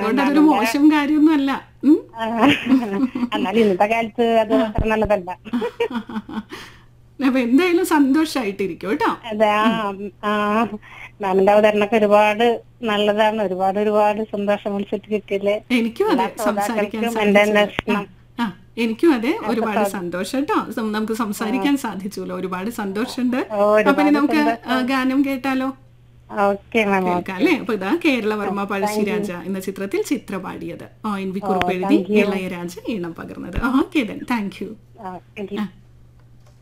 അതുകൊണ്ട് അതൊരു മോശം കാര്യമൊന്നും അല്ല ഉം. ആ, എന്നാലും ഇന്നത്തെ കാലത്ത് അത് അത്ര നല്ലതല്ല അപ്പൊ എന്തായാലും സന്തോഷായിട്ടിരിക്കും കേട്ടോ അതെ ആ ആ മാമിന്റെ അവതരണമൊക്കെ ഒരുപാട് നല്ലതാണ് ഒരുപാട് ഒരുപാട് സന്തോഷം വിളിച്ചിട്ട് കിട്ടിയില്ലേ എനിക്കും അതെ സംസാരിക്കാൻ ശ്രോതാക്കൾക്കും എന്റെ സാധിച്ചത്. അന്വേഷണം ആ എനിക്കും അതെ ഒരുപാട് സന്തോഷം കേട്ടോ സം- നമുക്ക് സംസാരിക്കാൻ സാധിച്ചുല്ലോ ഒരുപാട് സന്തോഷമുണ്ട് ഓ, ഒരുപാട് അപ്പൊ ഇനി നമുക്ക് ആ, ഗാനം കേട്ടാലോ ഓക്കെ മാം കേൾക്കാം അല്ലേ അപ്പൊ ഇതാ കേരളവർമ്മ പഴശ്ശിരാജ എന്ന ചിത്രത്തിൽ ചിത്ര പാടിയത് ആ എൻ വി കുറിപ്പ് എഴുതി ഇളയരാജ ഈണം പകർന്നത് okay then thank you okay